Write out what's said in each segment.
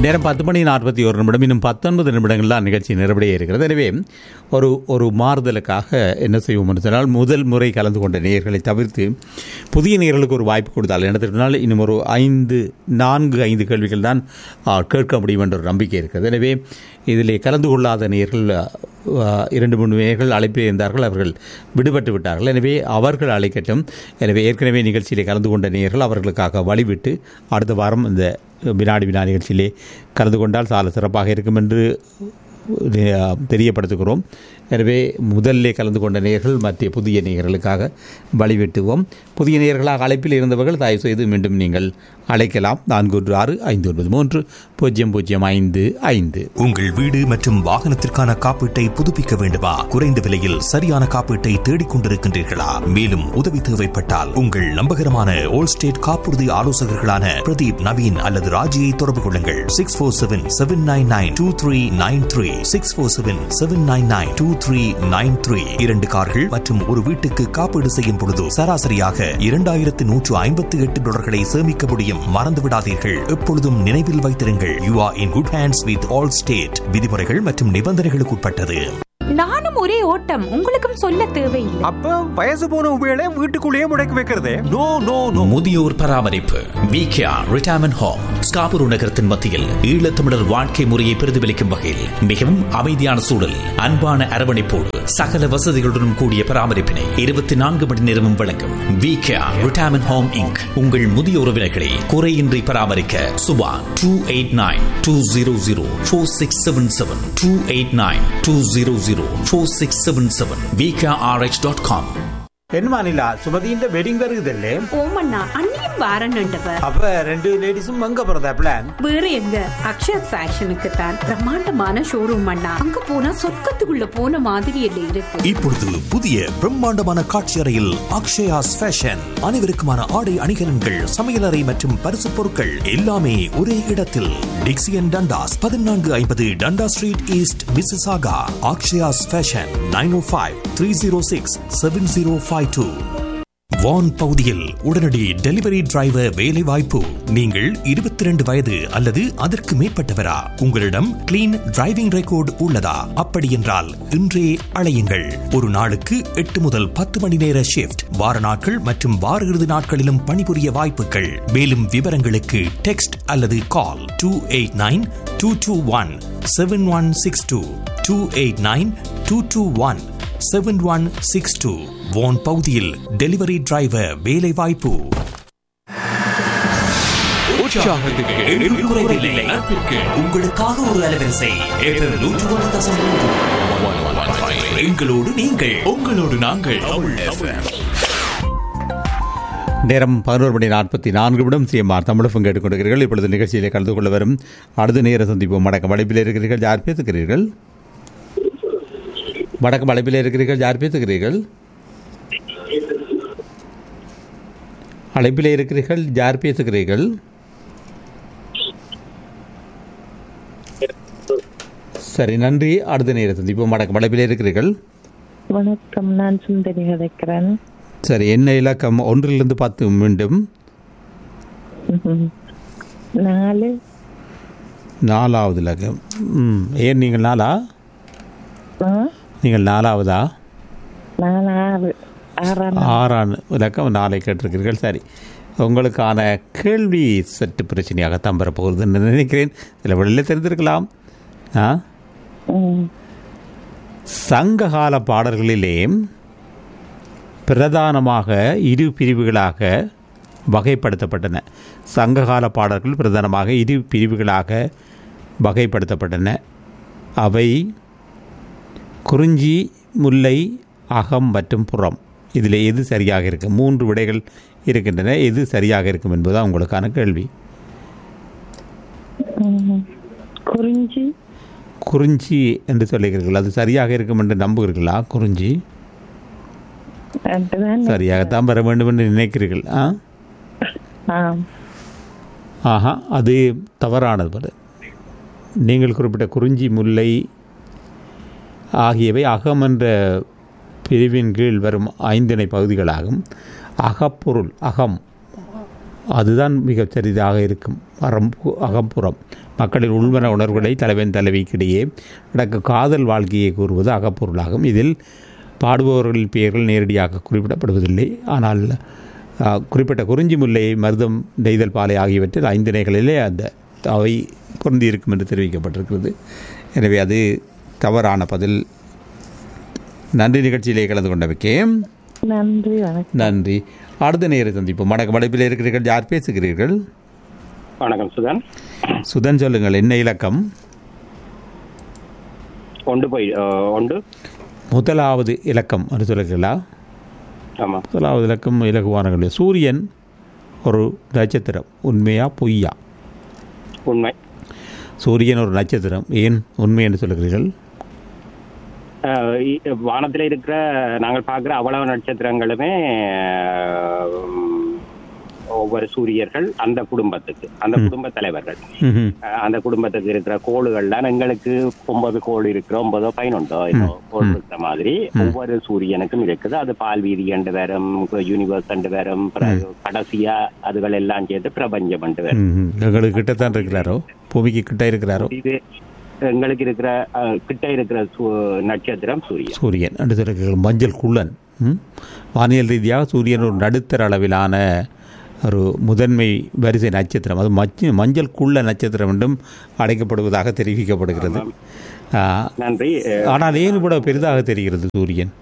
நேரம் பத்து மணி நாற்பத்தி ஒரு நிமிடம் இன்னும் பத்தொன்பது நிமிடங்கள் தான் நிகழ்ச்சி நிறைவடைய இருக்கிறது எனவே ஒரு ஒரு மாறுதலுக்காக என்ன செய்வோம் என்று சொன்னால் முதல் முறை கலந்து கொண்ட நேயர்களை தவிர்த்து புதிய நேயர்களுக்கு ஒரு வாய்ப்பு கொடுத்தால் என்ன இன்னும் ஒரு ஐந்து நான்கு ஐந்து கேள்விகள் தான் ஆ, கேட்க முடியும் என்ற ஒரு நம்பிக்கை இருக்கிறது எனவே இதிலே கலந்து கொள்ளாத நேயர்கள் ஆ, இரண்டு மூன்று நேயர்கள் அழைப்பில் இருந்தார்கள் அவர்கள் விடுபட்டு விட்டார்கள் எனவே அவர்கள் அழைக்கட்டும் எனவே ஏற்கனவே நிகழ்ச்சியிலே கலந்து கொண்ட நேயர்கள் அவர்களுக்காக வழிவிட்டு அடுத்த வாரம் இந்த வினாடி வினா நிகழ்ச்சியிலே கலந்து கொண்டால் சால சிறப்பாக இருக்கும் என்று அஹ், தெரியப்படுத்துகிறோம் எனவே முதல்லே கலந்து கொண்ட நேயர்கள் மத்திய புதிய நேயர்களுக்காக வழிவிட்டுவோம் புதிய நேயர்களாக அழைப்பில் இருந்தவர்கள் தயவு செய்து மீண்டும் நீங்கள் அழைக்கலாம் நான்கு ஒன்று ஆறு ஐந்து ஒன்பது மூன்று பூஜ்ஜியம் பூஜ்ஜியம் ஐந்து ஐந்து உங்கள் வீடு மற்றும் வாகனத்திற்கான காப்பீட்டை புதுப்பிக்க வேண்டுமா குறைந்த விலையில் சரியான காப்பீட்டை தேடிக் கொண்டிருக்கின்றீர்களா மேலும் உதவி தேவைப்பட்டால் உங்கள் நம்பகரமான ஓல் ஸ்டேட் காப்புறுதி ஆலோசகர்களான பிரதீப் நவீன் அல்லது ராஜியை தொடர்பு கொள்ளுங்கள் six four seven seven nine nine two three nine three six four seven seven nine nine two three nine three இரண்டு கார்கள் மற்றும் ஒரு வீட்டுக்கு காப்பீடு செய்யும் பொழுது சராசரியாக இரண்டாயிரத்து நூற்று ஐம்பத்தி எட்டு டாலர்களை சேமிக்க முடியும் மறந்து விடாதீர்கள் எப்பொழுதும் நினைவில் வைத்திருங்கள் you are in good hands with Allstate விதிமுறைகள் மற்றும் நிபந்தனைகளுக்கு உட்பட்டது நானும் ஒரே ஓட்டம் உங்களுக்கும் சொல்ல தேவையில்லை அப்ப வயசு போன உபயோக வீட்டுக்குள்ளேயே முடக்கி வைக்கிறதே நோ நோ நோ முதியோர் பராமரிப்பு விகேஆர் ரிட்டையர்மெண்ட் ஹோம் ஸ்காபுரு நகரத்தின் மத்தியில் ஈழத்தமிழர் வாழ்க்கை முறையை பிரதிபலிக்கும் வகையில் மிகவும் அமைதியான சூழல் அன்பான அரவணைப்போடு சகல வசதிகளுடன் கூடிய பராமரிப்பினை இருபத்தி நான்கு மணி நேரமும் வழங்கும் விகேஆர் ரிட்டையர்மெண்ட் ஹோம் இங்க் உங்கள் முதிய உறவினர்களை குறையின்றி பராமரிக்க Subha two eight nine two zero zero four six seven seven two eight nine two zero zero four six seven seven VKRH dot com என்னமா நிலா சுமதியின் வெட்டிங் வருகுதல்லே ஓமண்ணா அண்ணியும் வாரன்னுண்டவ அப்ப ரெண்டு லேடிஸும் அங்க போறதா பிளான் வேற எங்க அக்ஷர் ஃபேஷனுக்கு தான் பிரம்மாண்டமான ஷோரூம் அண்ணா அங்க போனா சொர்க்கத்துக்குள்ள போன மாதிரி இல்லை இருக்கு இப்பொழுது புதிய பிரம்மாண்டமான காட்சி அறையில் அக்ஷயாஸ் ஃபேஷன் அனைவருக்குமான ஆடை அணிகலன்கள் சமையலறை மற்றும் பரிசு பொருட்கள் எல்லாமே ஒரே இடத்தில் டிக்சியன் டண்டாஸ் பதினான்கு ஐம்பது Dundas street east Mississauga Akshaya's fashion nine O five three zero six seven zero five two Vaughan பகுதியில் உடனடி டெலிவரி டிரைவர் வேலை வாய்ப்பு நீங்கள் இருபத்தி ரெண்டு வயது அல்லது அதற்கு மேற்பட்டவரா உங்களிடம் கிளீன் டிரைவிங் ரெக்கார்டு உள்ளதா அப்படி என்றால் இன்றே அழையுங்கள் ஒரு நாளுக்கு எட்டு முதல் பத்து மணி நேர ஷிஃப்ட் வார நாட்கள் மற்றும் வார இறுதி நாட்களிலும் பணிபுரிய வாய்ப்புகள் மேலும் விவரங்களுக்கு டெக்ஸ்ட் அல்லது call two eight nine two two one seven one six two two eight nine two two one seven one six two Vaughan பகுதியில் டெலிவரி டிரைவர் வேலை வாய்ப்பு உங்களுக்காக ஒரு அலைவரிசை FM 101.3. எங்களோடு நீங்கள் உங்களோடு நாங்கள் நேரம் பதினோரு மணி நாற்பத்தி நான்கு நிமிடம் சிஎம்ஆர் தமிழகம் கேட்டுக்கொண்டிருக்கிறீர்கள் இப்பொழுது நிகழ்ச்சியிலே கலந்து கொள்ள வரும் அடுத்த நேர சந்திப்போம் வணக்கம் அழைப்பில் இருக்கிறீர்கள் யார் பேசுகிறீர்கள் வணக்கம் அழைப்பில் இருக்கிறீர்கள் யார் பேசுகிறீர்கள் அழைப்பில் இருக்கிறீர்கள் யார் பேசுகிறீர்கள் சரி நன்றி அடுத்த நேர சந்திப்போம் வணக்கம் அழைப்பில் இருக்கிறீர்கள் வணக்கம் நான் சுந்தரி கிடைக்கிறேன் சரி என்ன இலக்கம் ஒன்றிலிருந்து பத்து மீண்டும் ம்ஹும். நாலு நாலாவது இலக்கம் ம் ஏன் நீங்கள் நாலா ஆ, நீங்கள் நாலாவதா நாலு ஆறு ஆறாம் ஆறாம் இலக்கம் நாளை கேட்டிருக்கிறீர்கள் சரி உங்களுக்கான கேள்வி சற்று பிரச்சனையாகத்தான் வரப்போகுதுன்னு நினைக்கிறேன் சில வெளியில் தெரிந்திருக்கலாம் ஆ ம், சங்ககால பாடல்களிலே பிரதானமாக இரு பிரிவுகளாக வகைப்படுத்தப்பட்டன சங்ககால பாடல்கள் பிரதானமாக இரு பிரிவுகளாக வகைப்படுத்தப்பட்டன அவை குறிஞ்சி முல்லை அகம் மற்றும் புறம் இதில் எது சரியாக இருக்கும் மூன்று விடைகள் இருக்கின்றன எது சரியாக இருக்கும் என்பதுதான் உங்களுக்கான கேள்வி ம். குறிஞ்சி குறிஞ்சி என்று சொல்லுகிறீர்கள் அது சரியாக இருக்கும் என்று நம்புகிறீர்களா குறிஞ்சி அதுதான் சரியாகத்தான் வர வேண்டும் என்று நினைக்கிறீர்கள் ஆ ஆம் ஆஹா அது தவறானது பல நீங்கள் குறிப்பிட்ட குறிஞ்சி முல்லை ஆகியவை அகம் என்ற பிரிவின் கீழ் வரும் ஐந்திணை பகுதிகளாகும் அகப்பொருள் அகம் அதுதான் மிகச் சரிதாக இருக்கும் அறம் அகப்புறம் மக்களின் உள்மன உணர்வுகளை தலைவன் தலைவிக்கிடையே நடக்க காதல் வாழ்க்கையை கூறுவது அகப்பொருளாகும் இதில் பாடுபவர்களின் பெயர்கள் நேரடியாக குறிப்பிடப்படுவதில்லை ஆனால் ஆ, குறிப்பிட்ட குறிஞ்சி முல்லை மருதம் நெய்தல் பாலை ஆகியவற்றில் ஐந்திணைகளிலே அந்த அவை பொருந்தி இருக்கும் என்று தெரிவிக்கப்பட்டிருக்கிறது எனவே அது தவறான பதில் நன்றி நிகழ்ச்சியிலே கலந்து கொண்டமைக்கே நன்றி வணக்கம் நன்றி அடுத்த நேரை சந்திப்போம் வணக்கம் வளைப்பில் இருக்கிறீர்கள் யார் பேசுகிறீர்கள் வணக்கம் சுதன் சுதன் சொல்லுங்கள் என்ன இலக்கம் ஒன்று போய் அஹ், ஒன்று முதலாவது இலக்கம் என்று சொல்லுகிறீர்களா ஆமாம் முதலாவது இலக்கம் இலகுவானங்கள் சூரியன் ஒரு நட்சத்திரம் உண்மையா பொய்யா உண்மை சூரியன் ஒரு நட்சத்திரம் ஏன் உண்மை என்று சொல்லுகிறீர்கள் அஹ், இ- வானத்துல இருக்கிற நாங்கள் பார்க்குற அவ்வளவு நட்சத்திரங்களுமே அஹ், ஒவ்வொரு சூரியர்கள் அந்த குடும்பத்துக்கு அந்த குடும்ப தலைவர்கள் ம்ஹும். அஹ், அந்த குடும்பத்துக்கு இருக்கிற கோள்கள் தான் எங்களுக்கு ஒன்பது கோள் இருக்கிற ஒன்பதோ பதினொன்றோ ஏதோ கோள் இருக்கிற மாதிரி ஒவ்வொரு சூரியனுக்கும் இருக்குது அது பால் வீதி கண்டு வரும் யூனிவர்ஸ் கண்டு வரும் பிறகு கடைசியா அதுகள் எல்லாம் சேர்த்து பிரபஞ்சம் கண்டு வரும் ம்ஹும். எங்களுக்கு கிட்டத்தான் இருக்கிறாரோ பூமிக்கு கிட்ட இருக்கிறாரோ இது எங்களுக்கு இருக்கிற அஹ், கிட்ட இருக்கிற சு- நட்சத்திரம் சூரியன் சூரியன் என்று சொல்லுகிறீர்கள் மஞ்சள் குள்ளன் ம்? வானியல் ரீதியாக சூரியன் ஒரு நடுத்தர அளவிலான ஒரு முதன்மை வரிசை நட்சத்திரம் அது மஞ்ச மஞ்சள் குள்ள நட்சத்திரம் என்றும் அழைக்கப்படுவதாக தெரிவிக்கப்படுகிறது ஆ, நன்றி அஹ், ஆனால் ஏன் இவ்வளவு பெரிதாக தெரிகிறது சூரியன்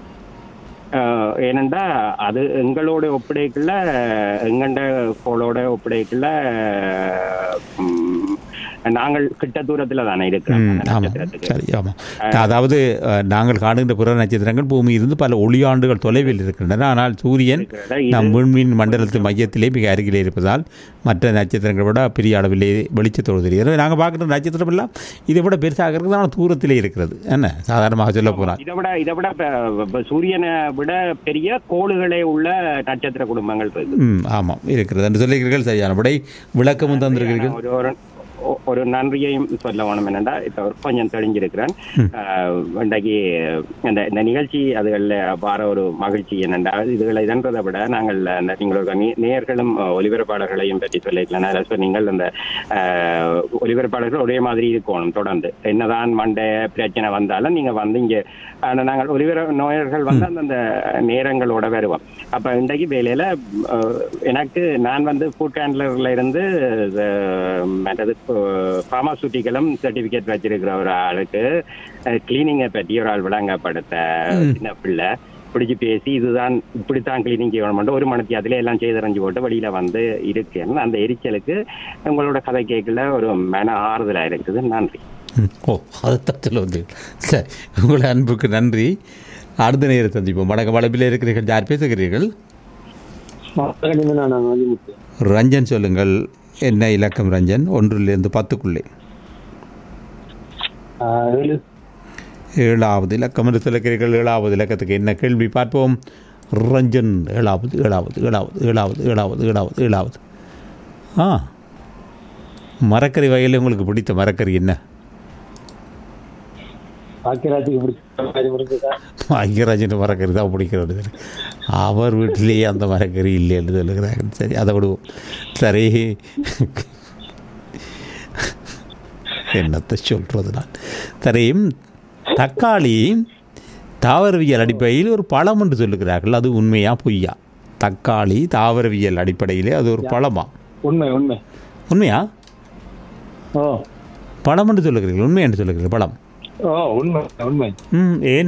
அஹ், ஏனென்றா அது எங்களோட ஒப்படைக்குள்ள எங்கண்ட கோளோட ஒப்படைக்குள்ள ம், நாங்கள் கிட்ட தூரத்துல தானே இருக்கிறோம் ம், அந்த ஆமாம் நட்சத்திரத்துக்கு சரி ஆமாம் அதாவது அஹ், நாங்கள் காணுகின்ற பிற நட்சத்திரங்கள் பூமியிலிருந்து பல ஒளியாண்டுகள் தொலைவில் இருக்கின்றன ஆனால் சூரியன் இருக்கிறத இது- நம் விண்மீன் மண்டலத்தின் மையத்திலே மிக அருகிலே இருப்பதால் மற்ற நட்சத்திரங்களை விட பெரிய அளவிலே வெளிச்சத்தோடு தெரிகிறது நாங்கள் பார்க்குற நட்சத்திரம் எல்லாம் இதை விட பெருசாக இருக்கிறது ஆனால் தூரத்திலே இருக்கிறது என்ன சாதாரணமாக சொல்ல போனால் இதை விட இதை விட ப- ப- சூரியனை விட பெரிய கோளுகளே உள்ள நட்சத்திர குடும்பங்கள் இருக்கு ம் ஆமாம் இருக்கிறது என்று சொல்லுகிறீர்கள் சரியான விடை விளக்கமும் தந்திருக்கிறீர்கள் ஒரு ஒரு ஒ- ஒரு நன்றியையும் சொல்ல வேணும் என்னடா இப்ப ஒரு கொஞ்சம் தெளிஞ்சிருக்கிறேன் ஆஹ், இன்றைக்கு இந்த இந்த நிகழ்ச்சி அதுகளில் வார ஒரு மகிழ்ச்சி என்னென்றா இதுகளை இதன்றதை விட நாங்கள் அந்த நீங்களோட நே- நேயர்களும் அஹ், ஒலிபரப்பாளர்களையும் பற்றி சொல்லிக்கலாம் அதில் சொன்னீங்கள் அந்த ஆஹ், ஒலிபரப்பாளர்கள் ஒரே மாதிரி இருக்கணும் தொடர்ந்து என்னதான் மண்டை பிரச்சனை வந்தாலும் நீங்க வந்து இங்க ஆனா, நாங்கள் ஒலிபர நோயர்கள் வந்து அந்தந்த நேரங்களோட வருவோம் அப்ப இன்றைக்கு வேலையில அஹ், எனக்கு நான் வந்து ஃபுட் ஹேண்ட்லர்ல இருந்து அஹ், மற்றது பார்மாசூட்டிக்கலும் சர்டிபிகேட் வச்சிருக்கிற ஒரு ஆளுக்கு கிளீனிங்கை பற்றி ஒரு ஆள் விளங்கப்படுத்த சின்ன பிள்ளை பிடிச்சு பேசி இதுதான் இப்படித்தான் கிளீனிங் செய்யணும் ஒரு மணிக்கு அதுல எல்லாம் செய்தறிஞ்சு போட்டு வெளியில வந்து இருக்கேன் அந்த எரிச்சலுக்கு உங்களோட கதை கேட்கல ஒரு மன ஆறுதலா இருக்குது நன்றி ம், ஓ அதுதான் சொல்ல வந்து சரி உங்கள் அன்புக்கு நன்றி அடுத்த நேரம் சந்திப்போம் வணக்கம் வளப்பில் இருக்கிறீர்கள் யார் பேசுகிறீர்கள் ரஞ்சன் சொல்லுங்கள் என்ன இலக்கம் ரஞ்சன் ஒன்றிலிருந்து பத்துக்குள்ளே ஏழாவது இலக்கம் என்று சொல்லுகிறீர்கள் ஏழாவது இலக்கத்துக்கு என்ன கேள்வி பார்ப்போம் ரஞ்சன் ஏழாவது ஏழாவது ஏழாவது ஏழாவது ஏழாவது ஏழாவது ஏழாவது ஆ மரக்கறி வகையில் உங்களுக்கு பிடித்த மரக்கறி என்ன ஐயராஜன் மரக்கறி தான் பிடிக்கிறது அவர் வீட்டிலேயே அந்த மரக்கறி இல்லைன்னு சொல்லுகிறாங்க சரி அதை விடுவோம் சரி என்னத்தை சொல்கிறது நான் சரி தக்காளி தாவரவியல் அடிப்படையில் ஒரு பழம் என்று சொல்லுகிறார்கள் அது உண்மையா பொய்யா தக்காளி தாவரவியல் அடிப்படையிலே அது ஒரு பழமா உண்மை உண்மை உண்மையா ஓ பழம் என்று சொல்லுகிறீர்கள் உண்மை என்று சொல்லுகிறீர்கள் பழம் ஓ உண்மை உண்மை ம் ஏன்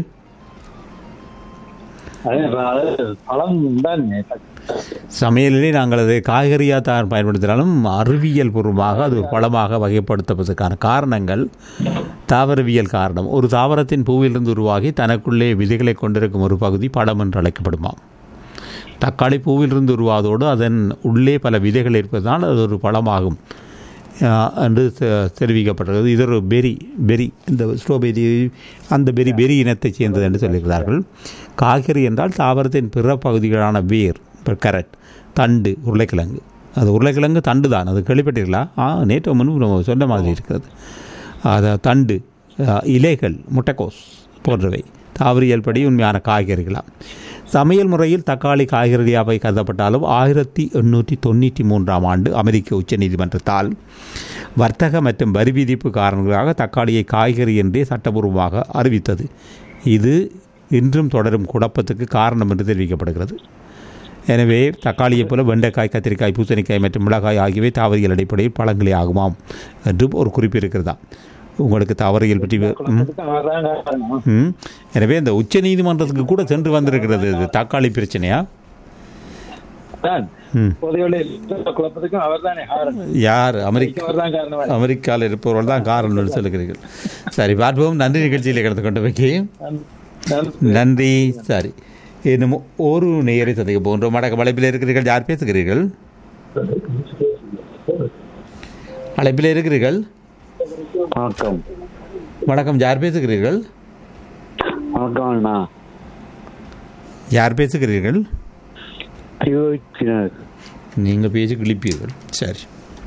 அது அது பழம் தான் சமையலிலே நாங்கள் அதை காய்கறியாக தான் பயன்படுத்தினாலும் அறிவியல் பூர்வமாக அது ஒரு பழமாக வகைப்படுத்துவதற்கான காரணங்கள் தாவரவியல் காரணம் ஒரு தாவரத்தின் பூவிலிருந்து உருவாகி தனக்குள்ளே விதைகளை கொண்டிருக்கும் ஒரு பகுதி பழம் என்று அழைக்கப்படுமாம் தக்காளி பூவிலிருந்து உருவாவதோடு அதன் உள்ளே பல விதைகள் இருப்பதனால் அது ஒரு பழமாகும் ஆஹ், என்று தெ- தெரிவிக்கப்பட்டிருக்கிறது இது ஒரு பெரி பெரி இந்த ஸ்ட்ராபெரி அந்த பெரி பெரி இனத்தைச் சேர்ந்தது என்று சொல்லுகிறார்கள் காய்கறி என்றால் தாவரத்தின் பிற பகுதிகளான வேர் இப்போ கேரட் தண்டு உருளைக்கிழங்கு அது உருளைக்கிழங்கு தண்டு தான் அது கேள்விப்பட்டீர்களா ஆ நேற்று முன்பு நம்ம சொன்ன மாதிரி இருக்கிறது அது தண்டு ஆஹ், இலைகள் முட்டைக்கோஸ் போன்றவை தாவரியல் படி உண்மையான காய்கறிகளாம் சமையல் முறையில் தக்காளி காய்கறியாவை கருதப்பட்டாலும் ஆயிரத்தி எண்ணூற்றி தொண்ணூற்றி மூன்றாம் ஆண்டு அமெரிக்க உச்சநீதிமன்றத்தால் வர்த்தக மற்றும் வரி விதிப்பு காரணங்களாக தக்காளியை காய்கறி என்றே சட்டபூர்வமாக அறிவித்தது இது இன்றும் தொடரும் குழப்பத்துக்கு காரணம் என்று தெரிவிக்கப்படுகிறது எனவே தக்காளியைப் போல வெண்டைக்காய் கத்திரிக்காய் பூசணிக்காய் மற்றும் மிளகாய் ஆகியவை தாவரியல் அடிப்படையில் பழங்களே ஆகுமாம் என்றும் ஒரு குறிப்பு இருக்கிறதா உங்களுக்கு தாவரியல் பற்றி ம், அவர் தான் காரணம் ம். எனவே இந்த உச்ச நீதிமன்றத்துக்கு கூட சென்று வந்திருக்கிறது இது தக்காளி பிரச்சனையா தான் ம். பொதுவில் எல்லா குழப்பத்துக்கும் அவர் தானே காரணம் யார் அமெரிக்கா அவர் தான் காரணம் அமெரிக்காவில் இருப்பவர்கள் தான் காரணம் என்று சொல்லுகிறீர்கள் சரி பார்ப்போம் நன்றி நிகழ்ச்சியில் கலந்து கொண்டு வைக்க நன்றி சரி இன்னும் ஒரு நேரை சந்திக்க போன்றோம் வடக்கு அழைப்பில் இருக்கிறீர்கள் யார் பேசுகிறீர்கள் அழைப்பில் இருக்கிறீர்கள் வணக்கம் வணக்கம் யார் பேசுகிறீர்கள் வணக்கம் அண்ணா யார் பேசுகிறீர்கள் அயோத்தினர் நீங்கள் பேசி கிழிப்பீர்கள் சரி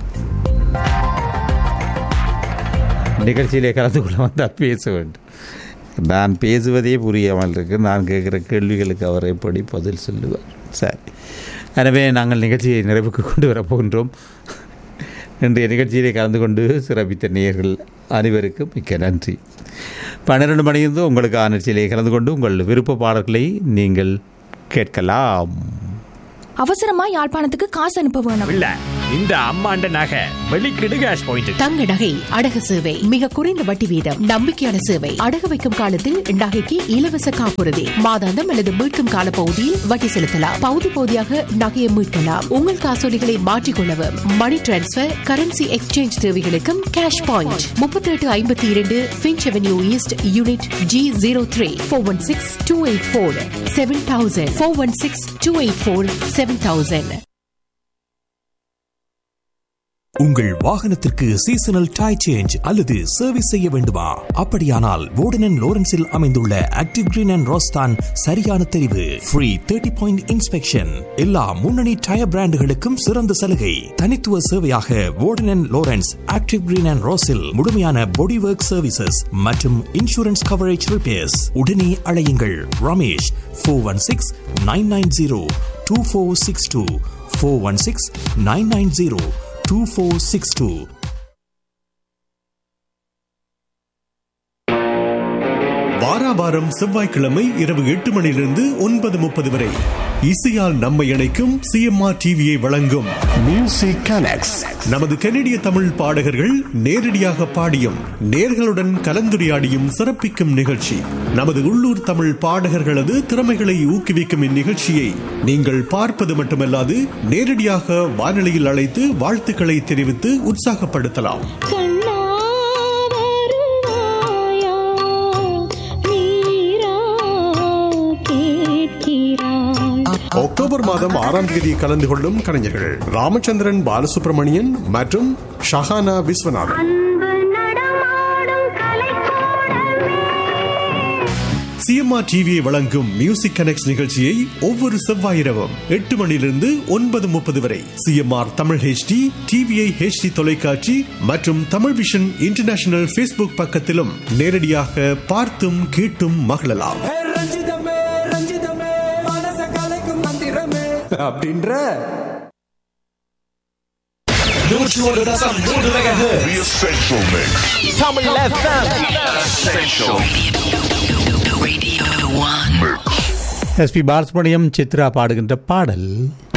நிகழ்ச்சியிலே கலந்து கொள்ள வந்தால் பேச வேண்டும் நான் பேசுவதே புரியாமல் இருக்கு நான் கேட்குற கேள்விகளுக்கு அவர் எப்படி பதில் சொல்லுவார் சரி எனவே நாங்கள் நிகழ்ச்சியை நிறைவுக்கு கொண்டு வரப் போகின்றோம் இன்றைய நிகழ்ச்சியிலே கலந்து கொண்டு சிறப்பித்த நேயர்கள் அனைவருக்கும் மிக்க நன்றி பன்னிரண்டு மணியிலிருந்து உங்களுக்கு நிகழ்ச்சியிலே கலந்து கொண்டு உங்கள் விருப்ப பாடல்களை நீங்கள் கேட்கலாம் அவசரமா யாழ்ப்பாணத்துக்கு காசு அனுப்ப வேணும் இல்ல இந்த அம்மாண்ட நகை வெளிக்கிடு கேஷ் பாயிண்ட் தங்க நகை அடகு சேவை மிக குறைந்த வட்டி வீதம் நம்பிக்கையான சேவை அடகு வைக்கும் காலத்தில் நகைக்கு இலவச காப்புறுதி மாதாந்தம் அல்லது மீட்கும் கால பகுதியில் வட்டி செலுத்தலாம் பகுதி பகுதியாக நகையை மீட்கலாம் உங்கள் காசோலிகளை மாற்றிக்கொள்ளவும் மணி டிரான்ஸ்பர் கரன்சி எக்ஸ்சேஞ்ச் தேவைகளுக்கும் கேஷ் பாயிண்ட் முப்பத்தி எட்டு ஐம்பத்தி இரண்டு Finch avenue east unit G zero three four one six two eight four seven thousand four one six two eight four seven thousand உங்கள் வாகனத்திற்கு சீசனல் டை சேஞ்ச் அல்லது service செய்ய வேண்டுமா அப்படியானால் வோர்டன் லோரன்ஸில் அமைந்துள்ள ஆக்டிவ் கிரீன் அண்ட் ரோஸ்தான் சரியான தெரிவு ஃப்ரீ தேர்ட்டி பாயிண்ட் இன்ஸ்பெக்ஷன் எல்லா முன்னணி டயர் பிராண்டுகளுக்கும் சிறந்த சலுகை தனித்துவ சேவையாக Warden Lawrence Active Green and ரோஸில் முழுமையான பாடி ஒர்க் சர்வீசஸ் மற்றும் இன்சூரன்ஸ் கவரேஜ் ரிப்பேர்ஸ் உடனே அழையுங்கள் Ramesh four one six nine nine zero two four six two four one six nine nine zero 2462. வாராவாரம் செவ்வாய்க்கிழமை இரவு எட்டு மணியிலிருந்து ஒன்பது முப்பது வரை இசையால் நம்மை இணைக்கும் சிஎம்ஆர் டிவியை வழங்கும் மியூசிக் கனெக்ட்ஸ் நமது கனடிய தமிழ் பாடகர்கள் நேரடியாக பாடியும் நேர்களுடன் கலந்துரையாடியும் சிறப்பிக்கும் நிகழ்ச்சி நமது உள்ளூர் தமிழ் பாடகர்களது திறமைகளை ஊக்குவிக்கும் இந்நிகழ்ச்சியை நீங்கள் பார்ப்பது மட்டுமல்லாது நேரடியாக வானொலியில் அழைத்து வாழ்த்துக்களை தெரிவித்து உற்சாகப்படுத்தலாம் அக்டோபர் மாதம் ஆறாம் தேதி கலந்து கொள்ளும் கலைஞர்கள் ராமச்சந்திரன் பாலசுப்ரமணியன் மற்றும் ஷஹானா விஸ்வநாதன் சிஎம்ஆர் டிவியை வழங்கும் மியூசிக் கனெக்ட் நிகழ்ச்சியை ஒவ்வொரு செவ்வாய் இரவும் எட்டு மணியிலிருந்து ஒன்பது முப்பது வரை CMR Tamil HD TVI HD தொலைக்காட்சி மற்றும் தமிழ் விஷன் இன்டர்நேஷனல் ஃபேஸ்புக் பக்கத்திலும் நேரடியாக பார்த்தும் கேட்டும் மகிழலாம் அப்படின்ற எஸ்பி பாலசுப்ரமணியம் சித்ரா பாடுகின்ற பாடல்